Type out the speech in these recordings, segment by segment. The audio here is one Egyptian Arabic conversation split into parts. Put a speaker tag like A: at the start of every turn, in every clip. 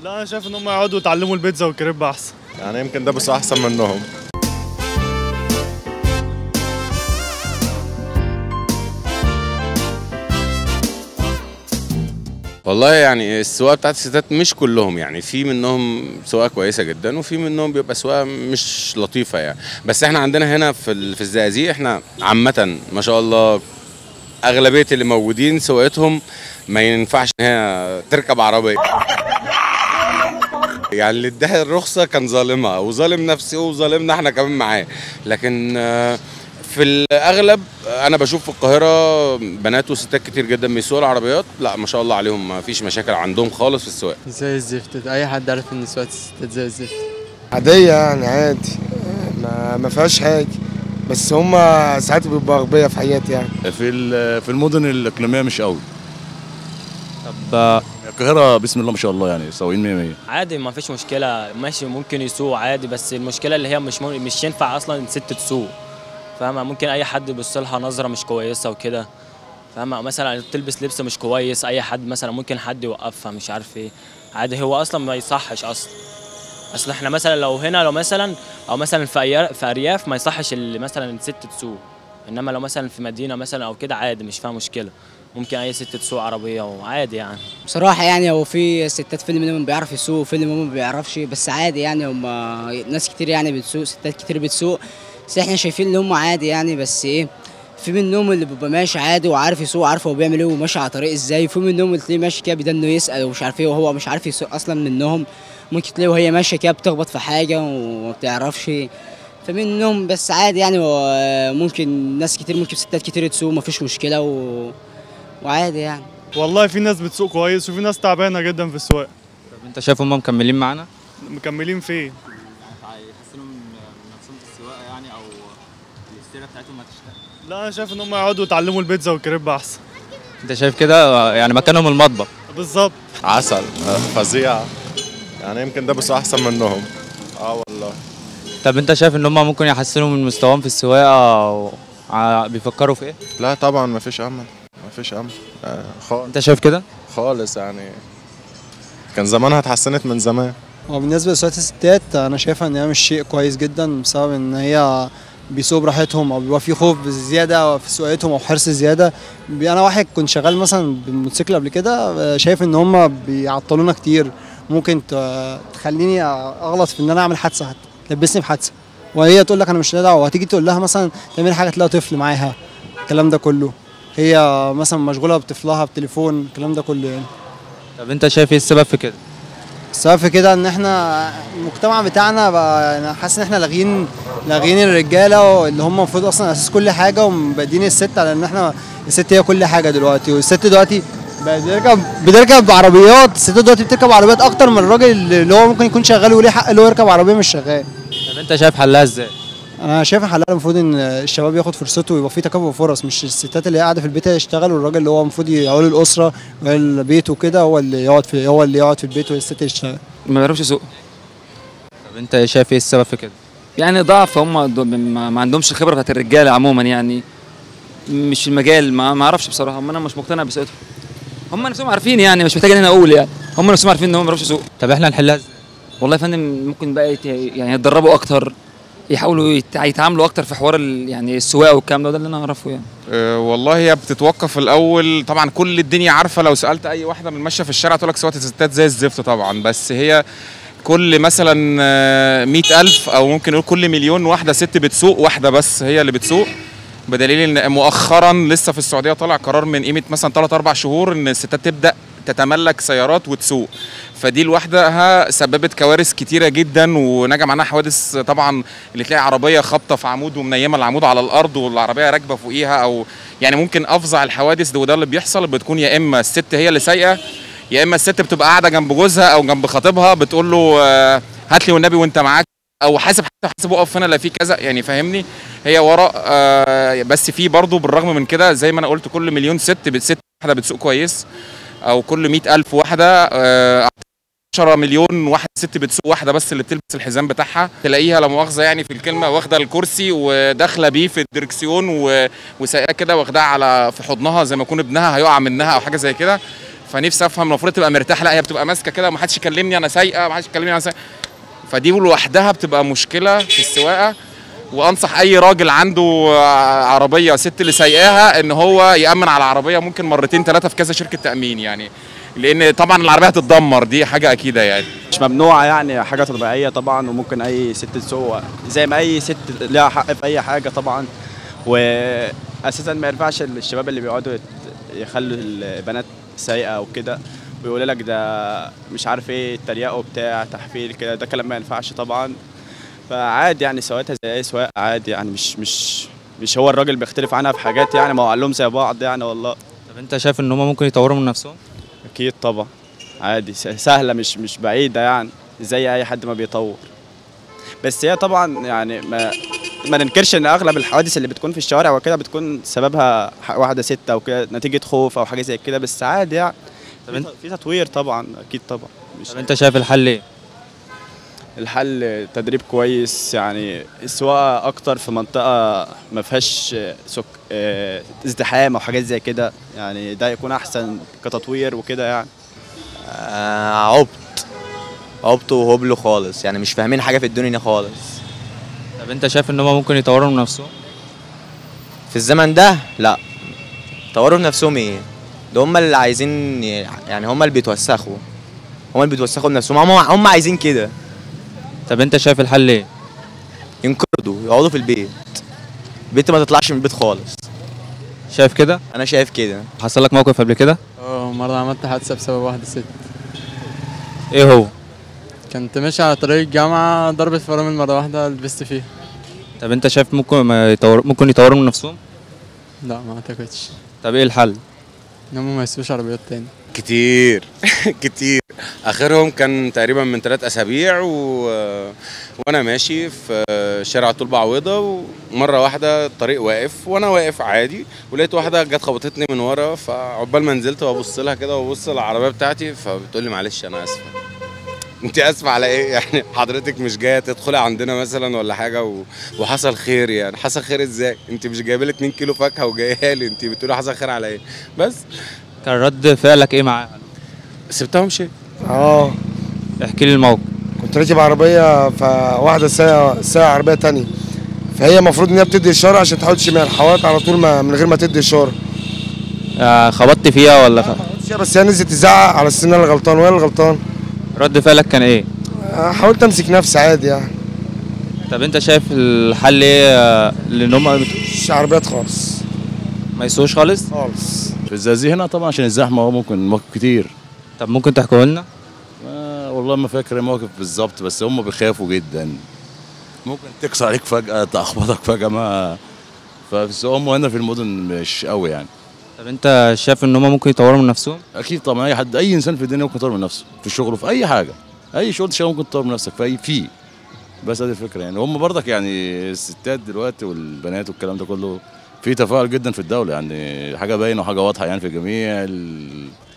A: لا انا شايف ان هم يقعدوا يتعلموا البيتزا والكريب احسن
B: يعني يمكن ده بس احسن منهم
C: والله يعني السواقه بتاعت الستات مش كلهم يعني في منهم سواقه كويسه جدا وفي منهم بيبقى سواقه مش لطيفه يعني بس احنا عندنا هنا في ال- في الزقازيق احنا عامه ما شاء الله اغلبيه اللي موجودين سواقتهم ما ينفعش ان هي تركب عربيه يعني اللي اداها الرخصه كان ظالمها وظالم نفسه وظالمنا احنا كمان معاه لكن آه، في الاغلب انا بشوف في القاهره بنات وستات كتير جدا بيسوقوا العربيات لا ما شاء الله عليهم ما فيش مشاكل عندهم خالص في السواقه
D: زي الزفت اي حد عارف ان سواقة الستات زي الزفت
E: عادية يعني عادي ما, ما فيهاش حاجة بس هما ساعات بيبقوا أغبياء في حياتي يعني
F: في ال- في المدن الاقليميه مش قوي
D: طب
F: القاهره بسم الله ما شاء الله يعني سواقين 100 100
G: عادي ما فيش مشكلة ماشي ممكن يسوق عادي بس المشكلة اللي هي مش مم... مش ينفع أصلا ست تسوق فاهمة ممكن أي حد يبص لها نظرة مش كويسة وكده فاهمة مثلا تلبس لبس مش كويس أي حد مثلا ممكن حد يوقفها مش عارف إيه عادي هو أصلا ما يصحش أصلا أصل إحنا مثلا لو هنا لو مثلا أو مثلا في أيار... في أرياف ما يصحش اللي مثلا الست تسوق إنما لو مثلا في مدينة مثلا أو كده عادي مش فيها مشكلة ممكن أي ست تسوق عربية وعادي يعني
H: بصراحة يعني هو في ستات في منهم بيعرف يسوق وفي منهم ما بيعرفش بس عادي يعني هم ناس كتير يعني بتسوق ستات كتير بتسوق بس احنا شايفين ان هم عادي يعني بس ايه في منهم اللي بيبقى ماشي عادي وعارف يسوق عارف هو بيعمل ايه وماشي على طريق ازاي وفي منهم اللي تلاقيه ماشي كده بدنه يسأل ومش عارف ايه وهو مش عارف يسوق اصلا منهم ممكن تلاقيه وهي ماشية كده بتخبط في حاجة وما بتعرفش فمنهم بس عادي يعني هو ممكن ناس كتير ممكن ستات كتير تسوق مفيش مشكلة و... وعادي يعني
A: والله في ناس بتسوق كويس وفي ناس تعبانه جدا في السواقه
D: طب انت شايف هم مكملين معانا
A: مكملين فين
D: هيحسنوا من نفسهم في السواقه يعني او الاستيرة بتاعتهم هتشتغل
A: لا انا شايف ان هم يقعدوا يتعلموا البيتزا والكريب احسن
D: انت شايف كده يعني مكانهم المطبخ
A: بالظبط
B: عسل آه، فظيع يعني يمكن ده بس احسن منهم اه والله
D: طب انت شايف ان هم ممكن يحسنوا من مستواهم في السواقه و... ع- بيفكروا في ايه
B: لا طبعا ما فيش امل ما فيش امل آه خالص
D: انت شايف كده
B: خالص يعني كان زمانها اتحسنت من زمان
I: هو بالنسبة لسواقة الستات أنا شايفها إن هي مش شيء كويس جدا بسبب إن هي بيسوقوا براحتهم أو بيبقى في خوف زيادة في سواقتهم أو حرص زيادة بي- أنا واحد كنت شغال مثلا بالموتوسيكل قبل كده آه، شايف إن هما بيعطلونا كتير ممكن ت- تخليني أغلط في إن أنا أعمل حادثة حتى تلبسني في حادثة وهي تقول لك أنا مش ليا دعوة وهتيجي تقول لها مثلا تعمل حاجة تلاقي طفل معاها الكلام ده كله هي مثلا مشغولة بطفلها بتليفون الكلام ده كله يعني
D: طب انت شايف ايه السبب في كده
I: السبب في كده ان احنا المجتمع بتاعنا بقى انا حاسس ان احنا لاغيين لاغيين الرجاله اللي هم المفروض اصلا اساس كل حاجه ومبادين الست على ان احنا الست هي كل حاجه دلوقتي والست دلوقتي بقى بيركب بتركب عربيات الست دلوقتي بتركب عربيات اكتر من الراجل اللي هو ممكن يكون شغال وليه حق اللي هو يركب عربيه مش شغال
D: طب انت شايف حلها ازاي
I: انا شايف ان حلها المفروض ان الشباب ياخد فرصته ويبقى في تكافؤ فرص مش الستات اللي هي قاعده في البيت هي تشتغل والراجل اللي هو المفروض يعول الاسره والبيت وكده هو اللي يقعد في هو اللي يقعد في البيت والست تشتغل
J: ما بيعرفش يسوق
D: طب انت شايف ايه السبب في كده
J: يعني ضعف هم دو- ما ما عندهمش الخبره بتاعت الرجاله عموما يعني مش المجال ما ما اعرفش بصراحه هم انا مش مقتنع بسوقتهم هم نفسهم عارفين يعني مش محتاج ان انا اقول يعني هم نفسهم عارفين ان هم ما بيعرفوش يسوقوا
D: طب احنا نحلها ازاي
J: والله يا فندم ممكن بقى يت- يعني يتدربوا اكتر يحاولوا يت- يتعاملوا اكتر في حوار ال- يعني السواقه والكلام ده ده اللي انا اعرفه يعني
K: أه والله هي بتتوقف الاول طبعا كل الدنيا عارفه لو سالت اي واحده من ماشيه في الشارع تقول لك سواقه الستات زي الزفت طبعا بس هي كل مثلا آه، مئة ألف أو ممكن نقول كل مليون واحدة ست بتسوق واحدة بس هي اللي بتسوق بدليل ان مؤخرا لسه في السعوديه طالع قرار من قيمه مثلا 3 4 شهور ان الستات تبدا تتملك سيارات وتسوق فدي لوحدها سببت كوارث كتيره جدا ونجم عنها حوادث طبعا اللي تلاقي عربيه خابطه في عمود ومنيمه العمود على الارض والعربيه راكبه فوقيها او يعني ممكن افظع الحوادث ده وده اللي بيحصل بتكون يا اما الست هي اللي سايقه يا اما الست بتبقى قاعده جنب جوزها او جنب خطيبها بتقول له آه، هات لي والنبي وانت معاك او حاسب حاسب حاسب اقف هنا لا في كذا يعني فاهمني هي وراء آه بس في برضه بالرغم من كده زي ما انا قلت كل مليون ست بتست واحده بتسوق كويس او كل مئة ألف واحده آه 10 مليون واحده ست بتسوق واحده بس اللي بتلبس الحزام بتاعها تلاقيها لا مؤاخذه يعني في الكلمه واخده الكرسي وداخله بيه في الدركسيون و- وسايقاه كده واخداه على في حضنها زي ما يكون ابنها هيقع منها او حاجه زي كده فنفسي افهم المفروض تبقى مرتاح لا هي بتبقى ماسكه كده ما حدش يكلمني انا سايقه ما حدش يكلمني انا سايقه فدي لوحدها بتبقى مشكله في السواقه وانصح اي راجل عنده عربيه ست اللي سايقاها ان هو يامن على العربيه ممكن مرتين ثلاثه في كذا شركه تامين يعني لان طبعا العربيه هتتدمر دي حاجه اكيده يعني
L: مش ممنوعه يعني حاجه طبيعيه طبعا وممكن اي ست تسوق زي ما اي ست لها حق في اي حاجه طبعا واساسا ما ينفعش الشباب اللي بيقعدوا يت- يخلوا البنات سايقه وكده ويقول لك ده مش عارف ايه تريقه بتاع تحفيل كده ده كلام ما ينفعش طبعا فعادي يعني سواقتها زي اي سواق عادي يعني مش مش مش هو الراجل بيختلف عنها في حاجات يعني ما هو علوم زي بعض يعني والله
J: طب انت شايف ان هم ممكن يطوروا من نفسهم
L: اكيد طبعا عادي س- سهله مش مش بعيده يعني زي اي حد ما بيطور بس هي طبعا يعني ما ما ننكرش ان اغلب الحوادث اللي بتكون في الشوارع وكده بتكون سببها ح- واحده ست او كده نتيجه خوف او حاجه زي كده بس عادي يعني
J: طب انت
L: في تطوير طبعا اكيد طبعا مش
J: طب انت شايف الحل ايه
L: الحل تدريب كويس يعني السواقه اكتر في منطقه ما فيهاش سك... اه، ازدحام او حاجات زي كده يعني ده يكون احسن كتطوير وكده يعني
M: آه عبط عبط وهبل خالص يعني مش فاهمين حاجه في الدنيا خالص
J: طب انت شايف ان هم ممكن يطوروا من نفسهم
M: في الزمن ده لا طوروا نفسهم ايه ده هم اللي عايزين يعني هم اللي بيتوسخوا هم اللي بيتوسخوا بنفسهم هم هم عايزين كده
J: طب انت شايف الحل ايه
M: ينقرضوا يقعدوا في البيت البيت ما تطلعش من البيت خالص
J: شايف كده
M: انا شايف كده
J: حصل لك موقف قبل كده
N: اه مرة عملت حادثة بسبب واحدة ست
J: ايه هو
N: كنت ماشي على طريق الجامعة ضربت فرامل مرة واحدة لبست فيها
J: طب انت شايف ممكن ما يطور ممكن يطوروا من نفسهم
N: لا ما اعتقدش
J: طب ايه الحل
N: ان هم ما يسوقوش عربيات تاني
C: كتير كتير اخرهم كان تقريبا من ثلاث اسابيع و... وانا ماشي في شارع طول بعوضه ومره واحده الطريق واقف وانا واقف عادي ولقيت واحده جت خبطتني من ورا فعقبال ما نزلت وابص لها كده وابص للعربيه بتاعتي فبتقول لي معلش انا اسفه انت اسفه على ايه يعني حضرتك مش جايه تدخلي عندنا مثلا ولا حاجه و... وحصل خير يعني حصل خير ازاي انت مش جايبه لي 2 كيلو فاكهه وجايه لي انت بتقولي حصل خير على ايه بس
J: كان رد فعلك ايه معاها
C: سبتها ومشيت
I: اه
J: احكي لي الموقف
I: كنت راكب عربيه فواحده سايقه سايقه عربيه تانية فهي المفروض ان هي بتدي اشاره عشان تحاول شمال حاولت على طول ما من غير ما تدي اشاره
J: آه خبطت فيها ولا خ...
I: بس هي نزلت تزعق على السن اللي غلطان وهي اللي غلطان
J: رد فعلك كان ايه
I: آه، حاولت امسك نفسي عادي يعني
J: طب انت شايف الحل ايه آه، لان هم
I: مش عربيات خالص
J: ما يسوقوش خالص
I: خالص
F: في الزقازيق هنا طبعا عشان الزحمه هو ممكن مواقف كتير
J: طب ممكن تحكوا لنا
F: آه والله ما فاكر الموقف بالظبط بس هم بيخافوا جدا ممكن تكسر عليك فجاه تخبطك فجاه ما فبس هم هنا في المدن مش قوي يعني
J: طب انت شايف ان هم ممكن يطوروا من نفسهم
F: اكيد طبعا اي حد اي انسان في الدنيا ممكن يطور من نفسه في شغله في اي حاجه اي شغل تشتغل ممكن تطور من نفسك في اي فيه بس هذه الفكره يعني هم برضك يعني الستات دلوقتي والبنات والكلام ده كله في تفاعل جدا في الدوله يعني حاجه باينه وحاجه واضحه يعني في جميع ال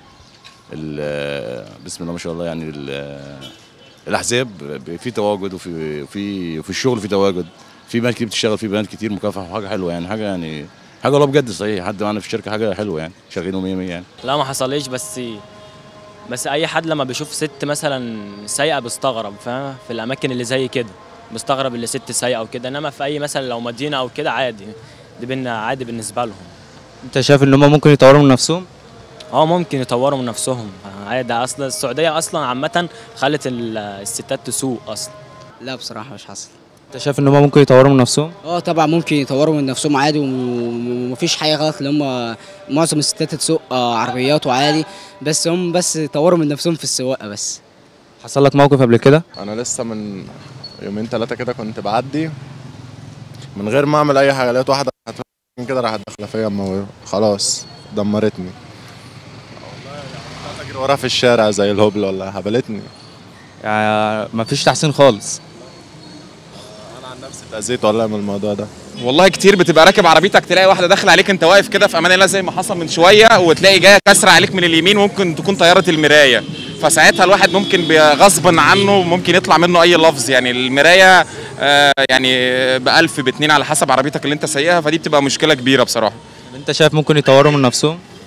F: ال بسم الله ما شاء الله يعني ال الاحزاب في تواجد وفي في في الشغل في تواجد في بنات كتير بتشتغل في بنات كتير مكافحه وحاجه حلوه يعني حاجه يعني حاجه والله بجد صحيح حد معانا في الشركه حاجه حلوه يعني شغالين 100 100 يعني
G: لا ما حصليش بس بس اي حد لما بيشوف ست مثلا سايقه بيستغرب فاهم في الاماكن اللي زي كده بيستغرب اللي ست سايقه وكده انما في اي مثلا لو مدينه او كده عادي دي بينا عادي بالنسبه لهم
J: انت شايف ان هم ممكن يطوروا من نفسهم
G: اه ممكن يطوروا من نفسهم عادي اصلا السعوديه اصلا عامه خلت ال- الستات تسوق اصلا
H: لا بصراحة مش حصل
J: انت شايف ان هم ممكن يطوروا من نفسهم
H: اه طبعا ممكن يطوروا من نفسهم عادي وم- ومفيش حاجة غلط اللي هم معظم الستات تسوق آه، عربيات وعادي بس هم بس يطوروا من نفسهم في السواقة بس
J: حصل لك موقف قبل كده
B: انا لسه من يومين ثلاثه كده كنت بعدي من غير ما اعمل اي حاجه لقيت واحده هتفهم كده راحت داخله فيا اما خلاص دمرتني والله اجري وراها في الشارع زي الهبل ولا هبلتني
J: يعني مفيش تحسين خالص
B: انا عن نفسي اتاذيت والله من الموضوع ده
K: والله كتير بتبقى راكب عربيتك تلاقي واحده داخله عليك انت واقف كده في امان الله زي ما حصل من شويه وتلاقي جايه كسره عليك من اليمين ممكن تكون طياره المرايه فساعتها الواحد ممكن بي- غصبا عنه ممكن يطلع منه اي لفظ يعني المرايه آه يعني بألف باتنين على حسب عربيتك اللي انت سايقها فدي بتبقى مشكله كبيره بصراحه
J: طب انت شايف ممكن يطوروا من نفسهم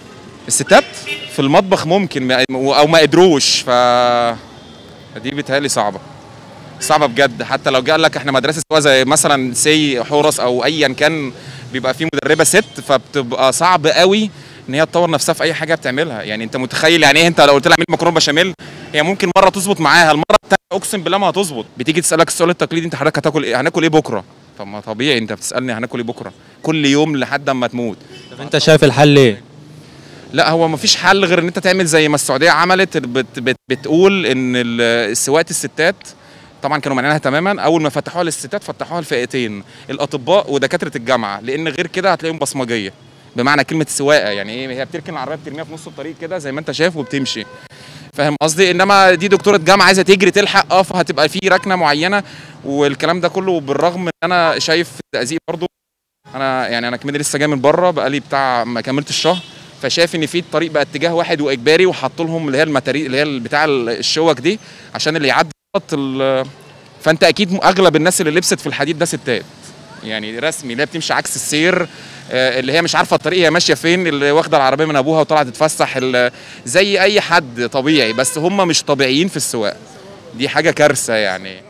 K: الستات في المطبخ ممكن ما- او ما قدروش ف دي بتهيألي صعبه صعبه بجد حتى لو جه قال لك احنا مدرسه سوا زي مثلا سي حورس او ايا كان بيبقى في مدربه ست فبتبقى صعب قوي ان هي تطور نفسها في اي حاجه بتعملها يعني انت متخيل يعني ايه انت لو قلت لها اعمل مكرونه بشاميل هي ممكن مره تظبط معاها المره الثانيه اقسم بالله ما هتظبط بتيجي تسالك السؤال التقليدي انت حضرتك هتاكل ايه هناكل ايه بكره طب ما طبيعي انت بتسالني هناكل ايه بكره كل يوم لحد اما تموت
D: طب انت شايف الحل ايه؟
K: لا هو مفيش حل غير ان انت تعمل زي ما السعوديه عملت بت بت بتقول ان ال- سواقه الستات طبعا كانوا مانعينها تماما اول ما فتحوها للستات فتحوها لفئتين الاطباء ودكاتره الجامعه لان غير كده هتلاقيهم بصمجيه بمعنى كلمه سواقه يعني ايه هي بتركن العربيه بترميها في نص الطريق كده زي ما انت شايف وبتمشي فاهم قصدي انما دي دكتوره جامعه عايزه تجري تلحق اه فهتبقى في ركنه معينه والكلام ده كله بالرغم ان انا شايف في التأزيق برضو انا يعني انا كمان لسه جاي من بره بقالي بتاع ما كملتش الشهر فشايف ان في الطريق بقى اتجاه واحد واجباري وحطوا لهم اللي هي المتاري اللي هي بتاع الشوك دي عشان اللي يعدي غلط ال- فانت اكيد اغلب الناس اللي لبست في الحديد ده ستات يعني رسمي اللي هي بتمشي عكس السير آه، اللي هي مش عارفه الطريق هي ماشيه فين اللي واخده العربيه من ابوها وطالعه تتفسح ال- زي اي حد طبيعي بس هم مش طبيعيين في السواقه دي حاجه كارثه يعني